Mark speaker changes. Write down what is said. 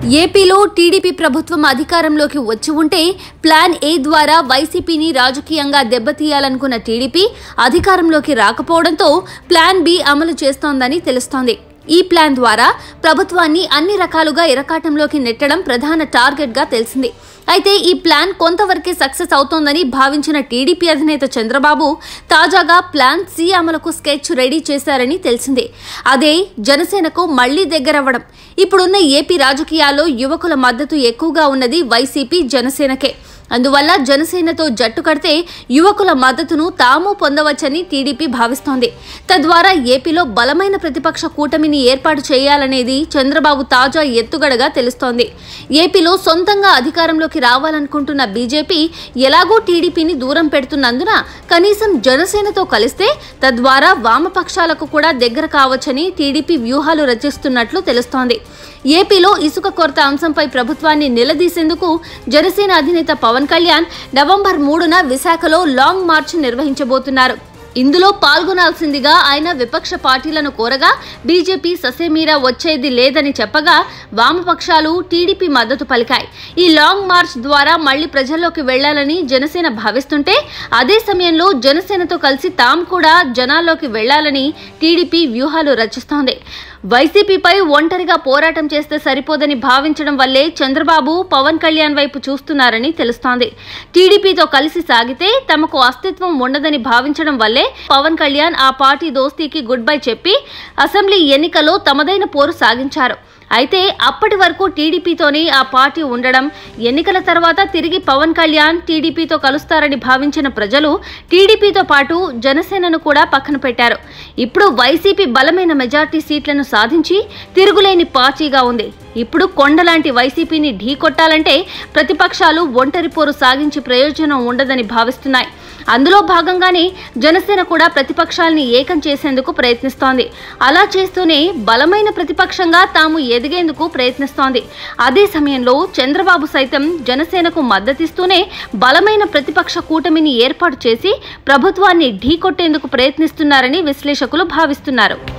Speaker 1: ఏపీలో టీడీపీ ప్రభుత్వం అధికారంలోకి వచ్చి ఉంటే ప్లాన్ ఏ ద్వారా వైసీపీని రాజకీయంగా దెబ్బతీయాలనుకున్న టీడీపీ అధికారంలోకి రాకపోవడంతో ప్లాన్ బి అమలు చేస్తోందని తెలుస్తోంది ఈ ప్లాన్ ద్వారా ప్రభుత్వాన్ని అన్ని రకాలుగా ఇరకాటంలోకి నెట్టడం ప్రధాన టార్గెట్గా తెలిసింది అయితే ఈ ప్లాన్ కొంతవరకే సక్సెస్ అవుతోందని భావించిన టీడీపీ అధినేత చంద్రబాబు తాజాగా ప్లాన్ సి అమలుకు స్కెచ్ రెడీ చేశారని తెలిసింది అదే జనసేనకు మళ్లీ దగ్గరవ్వడం ఇప్పుడున్న ఏపీ రాజకీయాల్లో యువకుల మద్దతు ఎక్కువగా ఉన్నది వైసీపీ జనసేనకే అందువల్ల జనసేనతో జట్టు కడితే యువకుల మద్దతును తాము పొందవచ్చని టీడీపీ భావిస్తోంది తద్వారా ఏపీలో బలమైన ప్రతిపక్ష కూటమిని ఏర్పాటు చేయాలనేది చంద్రబాబు తాజా ఎత్తుగడగా తెలుస్తోంది ఏపీలో సొంతంగా అధికారంలోకి రావాలనుకుంటున్న బీజేపీ ఎలాగో టీడీపీని దూరం పెడుతున్నందున కనీసం జనసేనతో కలిస్తే తద్వారా వామపక్షాలకు కూడా దగ్గర కావచ్చని టీడీపీ వ్యూహాలు రచిస్తున్నట్లు తెలుస్తోంది ఏపీలో ఇసుక కొరత అంశంపై ప్రభుత్వాన్ని నిలదీసేందుకు జనసేన అధినేత పవన్ కళ్యాణ్ నవంబర్ మూడున విశాఖలో లాంగ్ మార్చ్ నిర్వహించబోతున్నారు ఇందులో పాల్గొనాల్సిందిగా ఆయన విపక్ష పార్టీలను కోరగా బీజేపీ ససేమీరా వచ్చేది లేదని చెప్పగా వామపక్షాలు టీడీపీ మద్దతు పలికాయి ఈ లాంగ్ మార్చ్ ద్వారా మళ్లీ ప్రజల్లోకి వెళ్లాలని జనసేన భావిస్తుంటే అదే సమయంలో జనసేనతో కలిసి తాము కూడా జనాల్లోకి వెళ్లాలని టీడీపీ వ్యూహాలు రచిస్తోంది వైసీపీపై ఒంటరిగా పోరాటం చేస్తే సరిపోదని భావించడం వల్లే చంద్రబాబు పవన్ కళ్యాణ్ వైపు చూస్తున్నారని తెలుస్తోంది టీడీపీతో కలిసి సాగితే తమకు అస్తిత్వం ఉండదని భావించడం వల్లే పవన్ కళ్యాణ్ ఆ పార్టీ దోస్తీకి గుడ్ బై చెప్పి అసెంబ్లీ ఎన్నికల్లో తమదైన పోరు సాగించారు అయితే అప్పటి వరకు టీడీపీతోనే ఆ పార్టీ ఉండడం ఎన్నికల తర్వాత తిరిగి పవన్ కళ్యాణ్ టీడీపీతో కలుస్తారని భావించిన ప్రజలు టీడీపీతో పాటు జనసేనను కూడా పక్కన పెట్టారు ఇప్పుడు వైసీపీ బలమైన మెజార్టీ సీట్లను సాధించి తిరుగులేని పార్టీగా ఉంది ఇప్పుడు కొండలాంటి వైసీపీని ఢీకొట్టాలంటే ప్రతిపక్షాలు ఒంటరి పోరు సాగించి ప్రయోజనం ఉండదని భావిస్తున్నాయి అందులో భాగంగానే జనసేన కూడా ప్రతిపక్షాల్ని ఏకం చేసేందుకు ప్రయత్నిస్తోంది అలా చేస్తూనే బలమైన ప్రతిపక్షంగా తాము ఎదిగేందుకు ప్రయత్నిస్తోంది అదే సమయంలో చంద్రబాబు సైతం జనసేనకు మద్దతిస్తూనే బలమైన ప్రతిపక్ష కూటమిని ఏర్పాటు చేసి ప్రభుత్వాన్ని ఢీకొట్టేందుకు ప్రయత్నిస్తున్నారని విశ్లేషకులు భావిస్తున్నారు